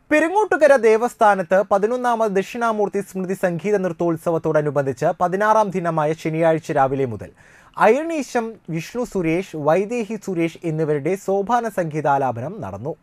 പെരുങ്ങോട്ടുകര ദേവസ്ഥാനത്ത് പതിനൊന്നാമത് ദക്ഷിണാമൂർത്തി സ്മൃതി സംഗീത നൃത്തോത്സവത്തോടനുബന്ധിച്ച് പതിനാറാം ദിനമായ ശനിയാഴ്ച രാവിലെ മുതൽ അയണീശം വിഷ്ണു സുരേഷ് വൈദേഹി സുരേഷ് എന്നിവരുടെ സോപാന സംഗീതാലാപനം നടന്നു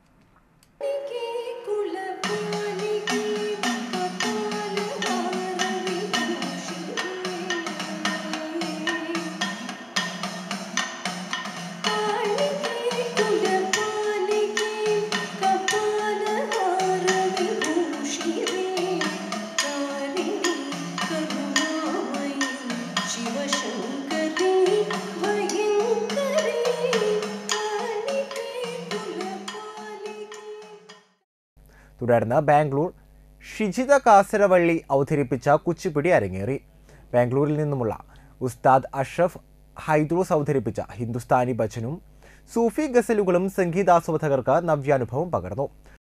ശിവശങ്കരി ഭയങ്കരി കാളികേ കുലപാലികേ തുടർന്ന് ബാംഗ്ലൂർ ഷിജിത കാസരവള്ളി അവതരിപ്പിച്ച കുച്ചിപ്പിടി അരങ്ങേറി ബാംഗ്ലൂരിൽ നിന്നുമുള്ള ഉസ്താദ് അഷ്റഫ് ഹൈദ്രൂസ് അവതരിപ്പിച്ച ഹിന്ദുസ്ഥാനി ഭജനും സൂഫി ഗസലുകളും സംഗീതാസ്വാദകർക്ക് നവ്യാനുഭവം പകർന്നു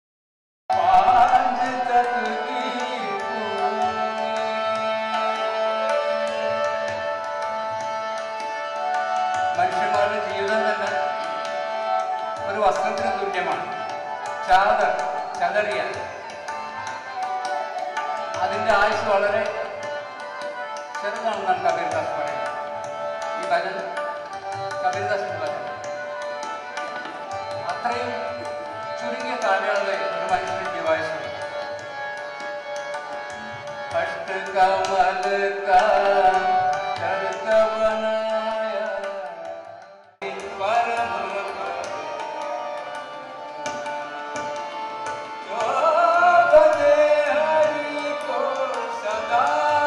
മനുഷ്യന്മാരുടെ ജീവിതം തന്നെ ഒരു വസ്ത്രത്തിന് തുല്യമാണ് ചാദർ ചതറിയ അതിൻ്റെ ആയുസ് വളരെ ചെറുതാണെന്നാണ് കബീർദാസ് പറയുന്നത് ഈ ഭജൻ കബീർദാസിന്റെ ഭജൻ അത്രയും ചുരുങ്ങിയ കാലയളവിൽ ഒരു മനുഷ്യന്റെ ജീവായുസ് कष्ट कमल का करतवनाया परम जो भजे हरि को सदा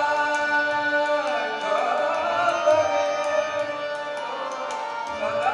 जो भजे सदा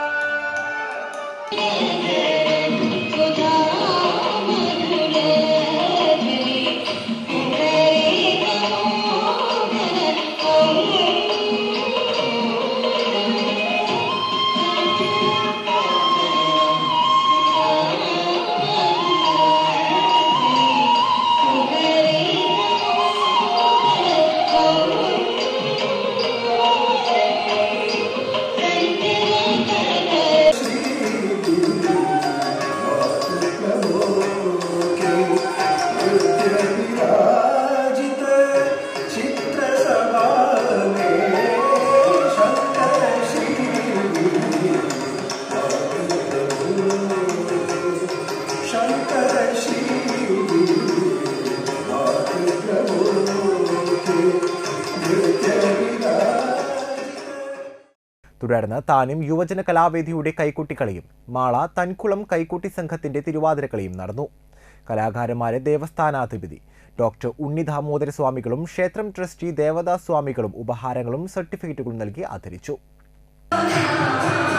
തുടർന്ന് താനും യുവജന കലാവേദിയുടെ കൈക്കുട്ടിക്കളിയും മാള തൻകുളം കൈക്കുട്ടി സംഘത്തിന്റെ തിരുവാതിരക്കളിയും നടന്നു കലാകാരന്മാരെ ദേവസ്ഥാനാധിപതി ഡോക്ടർ ഉണ്ണി ദാമോദര സ്വാമികളും ക്ഷേത്രം ട്രസ്റ്റി ദേവദാസ് സ്വാമികളും ഉപഹാരങ്ങളും സർട്ടിഫിക്കറ്റുകളും നൽകി ആദരിച്ചു ും